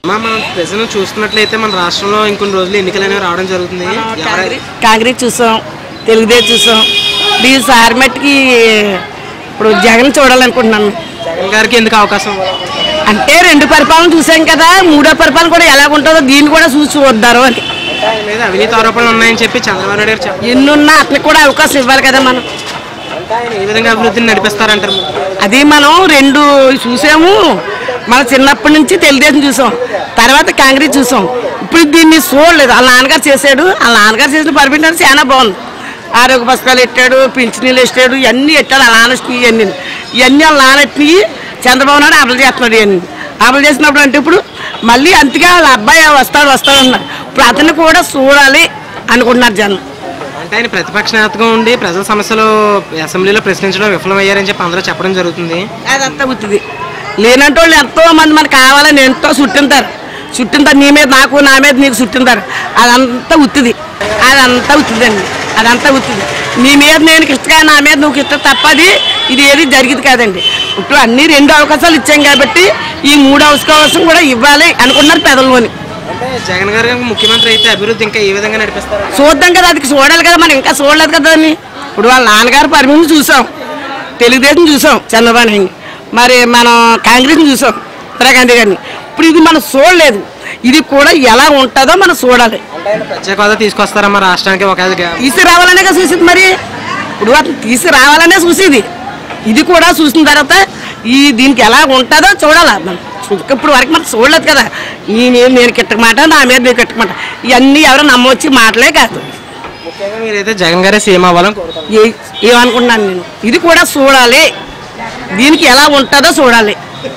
అమ్మా మనం ప్రజలు చూస్తున్నట్లయితే మన రాష్ట్రంలో ఇంకొన్ని రోజులు ఎన్నికలు అనేవి రావడం జరుగుతుంది ఎవరై- కాంగ్రెస్ చూసాం తెలుగుదేశం చూసాం ఈ సార్ మట్టుకి ఇప్పుడు జగన్ చూడాలనుకుంటున్నాను జగన్ గారికి ఎందుకు అవకాశం ఇవ్వాలి? అంటే రెండు పరిపాలన చూసాం కదా మూడో పరిపాలన కూడా ఎలా ఉంటుందో దీన్ని కూడా చూసి చూద్దారు అని అంటే ఆయన మీద అవినీతి ఆరోపణలు ఉన్నాయని చెప్పి చంద్రబాబు నాయుడు గారు చెప్పారు ఎన్నున్నా అతనికి కూడా అవకాశం ఇవ్వాలి కదా మనం అంటే ఆయన ఏ విధంగా అభివృద్ధిని నడిపిస్తారంటారు మీరు? అది మనం రెండు చూసాము మన చిన్నప్పటి నుంచి తెలుగుదేశం చూసాం తర్వాత కాంగ్రెస్ చూసాం ఇప్పుడు దీన్ని చూడలేదు వాళ్ళ నాన్నగారు చేశాడు వాళ్ళ నాన్నగారు చేసిన పరిపాలన చాలా బాగుంది ఆరోగ్య పథకాలు పెట్టాడు పింఛనీళ్ళు ఇచ్చాడు ఇవన్నీ పెట్టాడు వాళ్ళ నాన్న ఇవన్నీ ఇవన్నీ వాళ్ళ నాన్నటి చంద్రబాబు నాయుడు అమలు చేస్తున్నాడు ఇవన్నీ అమలు చేసినప్పుడు అంటే ఇప్పుడు మళ్ళీ అంతగా వాళ్ళ అబ్బాయి వస్తాడు వస్తాడు అన్నారు ఇప్పుడు అతన్ని కూడా చూడాలి అనుకుంటున్నారు జనం అంటే ఆయన ప్రతిపక్ష నేతగా ఉండి ప్రజల సమస్యలు అసెంబ్లీలో ప్రశ్నించడం విఫలమయ్యారని చెప్పి అందరూ చెప్పడం జరుగుతుంది అదంతా ఉత్తిది లేనంటే వాళ్ళు ఎంతో మంది మనకు కావాలని ఎంతో చుట్టింటారు చుట్టింటారు నీ మీద నాకు నా మీద నీకు చుట్టింటారు అదంతా ఉత్తిది అదంతా ఉత్తిదండి అదంతా ఉత్తిది నీ మీద నేను ఇష్టగా నా మీద నువ్వు ఇష్ట తప్పది ఇది ఏది జరిగింది కాదండి ఇప్పుడు అన్ని రెండు అవకాశాలు ఇచ్చాం కాబట్టి ఈ మూడు అవకాశం కూడా ఇవ్వాలి అనుకున్నారు పెదల్లోని అంటే జగన్ గారు కనుక ముఖ్యమంత్రి అయితే అభివృద్ధి ఇంకా ఏ విధంగా నడిపిస్తారు చూద్దాం కదా అది చూడాలి కదా మనం ఇంకా చూడలేదు కదా దాన్ని ఇప్పుడు వాళ్ళ నాన్నగారు పరిమితి చూసాం తెలుగుదేశం చూసాం చంద్రబాబు నాయుడు మరి మనం కాంగ్రెస్ని చూసాం ఇందిరాగాంధీ గారిని ఇప్పుడు ఇది మనం చూడలేదు ఇది కూడా ఎలా ఉంటుందో మనం చూడాలి అంటే ఆయన ప్రత్యేక హోదా తీసుకొస్తారమ్మా రాష్ట్రానికి ఒక తీసుకురావాలనే కదా చూసింది మరి ఇప్పుడు అతను తీసుకురావాలనే చూసేది ఇది కూడా చూసిన తర్వాత ఈ దీనికి ఎలా ఉంటుందో చూడాలి మనం చూ- ఇప్పుడు వరకు మనం చూడలేదు కదా నీ మీద నేను కిట్టమాట నా మీద నేను కిట్టమాట ఇవన్నీ ఎవరు నమ్మొచ్చి మాటలే కాదు ముఖ్యంగా మీరైతే జగన్ గారే సీఎం అవ్వాలని కోరుతాం ఏ- ఏమనుకుంటున్నాను నేను ఇది కూడా చూడాలి దీనికి ఎలా ఉంటుందో చూడాలి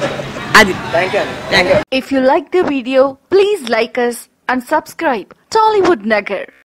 అది If you like the video, please like us and subscribe Tollywood Nagar.